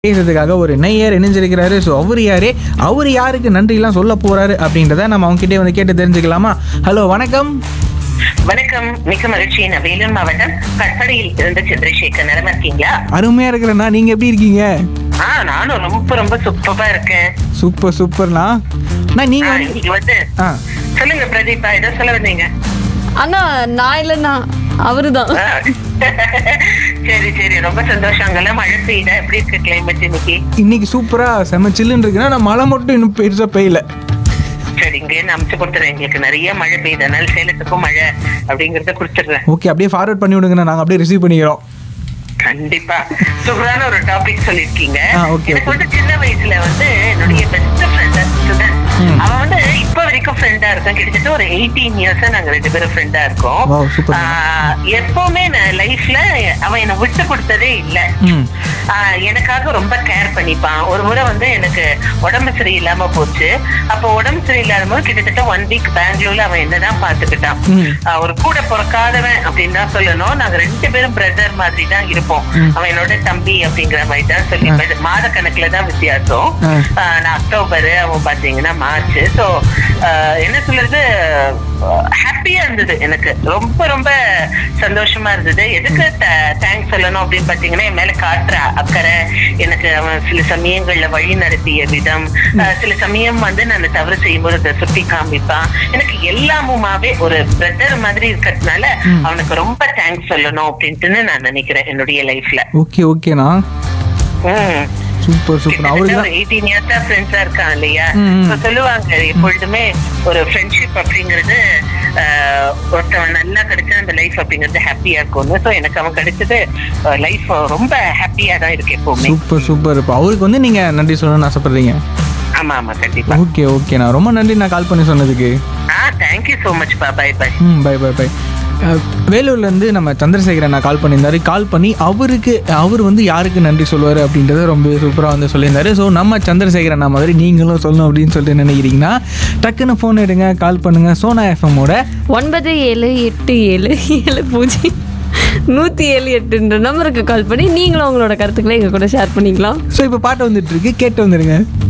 பேசுறதுக்காக ஒரு நெய்யர் இணைஞ்சிருக்கிறாரு ஸோ அவர் யாரு அவர் யாருக்கு நன்றிலாம் சொல்ல போறாரு அப்படின்றத நம்ம அவங்க கிட்டே வந்து கேட்டு தெரிஞ்சுக்கலாமா ஹலோ வணக்கம் வணக்கம் மிக்க மகிழ்ச்சி நான் வேலூர் மாவட்டம் கற்படையில் இருந்து சந்திரசேகர் நிலமா இருக்கீங்களா அருமையா இருக்கிறேண்ணா நீங்க எப்படி இருக்கீங்க ஆ நானும் ரொம்ப ரொம்ப சூப்பரா இருக்கேன் சூப்பர் சூப்பர்ண்ணா அண்ணா நீங்க ஆ, வந்து- இன்னைக்கு வந்து ஆ சொல்லுங்க பிரதீபா ஏதோ சொல்ல வந்தீங்க அண்ணா நான் இல்லைண்ணா அவருதான் ஆ. சரி சரி ரொம்ப சந்தோஷம் அங்கெல்லாம் மழை பெய்யுதா எப்படி இருக்கு கிளைமேட் இன்னைக்கு இன்னைக்கு சூப்பரா செம சில்லுன்னு இருக்குன்னா நான் மழை மட்டும் இன்னும் பெருசா பெய்யல சரி இங்கே நான் அமுச்சு கொடுத்துறேன் எங்களுக்கு நிறைய மழை பெய்யுது அதனால சேலத்துக்கும் மழை அப்படிங்கறத கொடுத்துடுறேன் ஓகே அப்படியே ஃபார்வர்ட் பண்ணி விடுங்கண்ணா நாங்கள் அப்படியே ரிசீவ் பண்ணிக்கிறோம் கண்டிப்பா சூப்பரான ஒரு டாபிக் சொல்லிருக்கீங்க ஆ, okay, எனக்கு okay. வந்து சின்ன வயசுல வந்து என்னுடைய பெஸ்ட் ஃப்ரெண்ட் ஸ்டூடெண்ட் ம். அவன் வந்து இப்ப வரைக்கும் ஃப்ரெண்டா இருக்கோம் கிட்டத்தட்ட ஒரு எயிட்டீன் இயர்ஸ் நாங்க ரெண்டு பேரும் ஃப்ரெண்டா இருக்கோம் Wow, super. ஆ, எப்பவுமே நான் லைஃப்ல அவன் என்ன விட்டு கொடுத்ததே இல்ல ம் ஆ, எனக்காக ரொம்ப கேர் பண்ணிப்பான் ஒரு முறை வந்து எனக்கு உடம்பு சரியில்லாம போச்சு அப்போ உடம்பு சரியில்லாத போது கிட்டத்தட்ட ஒன் வீக் பெங்களூர்ல அவன் என்னதான் பாத்துக்கிட்டான் ம். ஆ, ஒரு கூட பிறக்காதவன் அப்படின்னு தான் சொல்லணும் நாங்க ரெண்டு பேரும் பிரதர் மாதிரி தான் இருப்போம் ம். அவன் என்னோட தம்பி அப்படிங்கிற மாதிரி தான் சொல்லி மாத கணக்குல தான் வித்தியாசம் ஆ. ஆ, நான் அக்டோபர் அவன் பாத்தீங்கன்னா மார்ச் சோ என்ன சொல்றது ஹாப்பியா இருந்தது எனக்கு ரொம்ப ரொம்ப சந்தோஷமா இருந்தது எதுக்கு தேங்க்ஸ் சொல்லணும் அப்படின்னு பாத்தீங்கன்னா என் மேல காட்டுற அக்கறை எனக்கு அவன் சில சமயங்கள்ல வழி நடத்திய விதம் ஆஹ் சில சமயம் வந்து நான் தவறு செய்யும்போது அதை சுட்டி காமிப்பான் எனக்கு எல்லாமுமாவே ஒரு பிரதர் மாதிரி இருக்கிறதுனால அவனுக்கு ரொம்ப தேங்க்ஸ் சொல்லணும் அப்படின்ட்டு நான் நினைக்கிறேன் என்னுடைய லைஃப்ல ஓகே ஓகேண்ணா ம் சூப்பர் சூப்பர் அவருக்கு ஒரு எயிட்டீன் இயர்ஸா ஃப்ரெண்ட்ஸா இருக்கான் இல்லையா ம், ம். So சொல்லுவாங்க எப்பொழுதுமே ஒரு ஃப்ரெண்ட்ஷிப் அப்படிங்கிறது ஆஹ், ஒருத்தவன் நல்லா கிடைச்சா அந்த லைஃப் அப்படிங்கிறது ஹாப்பியா இருக்கும்னு ஸோ எனக்கு அவன் கிடைச்சது லைஃப் ரொம்ப ஹாப்பியா தான் இருக்கு எப்பவுமே சூப்பர் சூப்பர் இப்போ அவருக்கு வந்து நீங்க நன்றி சொல்லணும்னு ஆசைப்படுறீங்க ஆமா ஆமா கண்டிப்பா ஓகே ஓகேண்ணா ரொம்ப நன்றி நான் கால் பண்ணி சொன்னதுக்கு ஆ தேங்க்யூ ஸோ மச் பா bye bye hmm bye bye bye வேலூர்லேருந்து நம்ம சந்திரசேகரன் நான் கால் பண்ணியிருந்தாரு கால் பண்ணி அவருக்கு அவர் வந்து யாருக்கு நன்றி சொல்லுவார் அப்படின்றத ரொம்ப சூப்பராக வந்து சொல்லியிருந்தாரு ஸோ நம்ம சந்திரசேகரன் மாதிரி நீங்களும் சொல்லணும் அப்படின்னு சொல்லிட்டு நினைக்கிறீங்கன்னா டக்குன்னு ஃபோன் எடுங்க கால் பண்ணுங்கள் சோனா எஃப்எம்மோட ஒன்பது ஏழு எட்டு ஏழு ஏழு பூஜ்ஜியம் நூற்றி ஏழு எட்டுன்ற நம்பருக்கு கால் பண்ணி நீங்களும் உங்களோட கருத்துக்களை எங்கள் கூட ஷேர் பண்ணிக்கலாம் ஸோ இப்போ பாட்டு வந்துட்டு இருக்கு கேட்டு வந்துடுங்க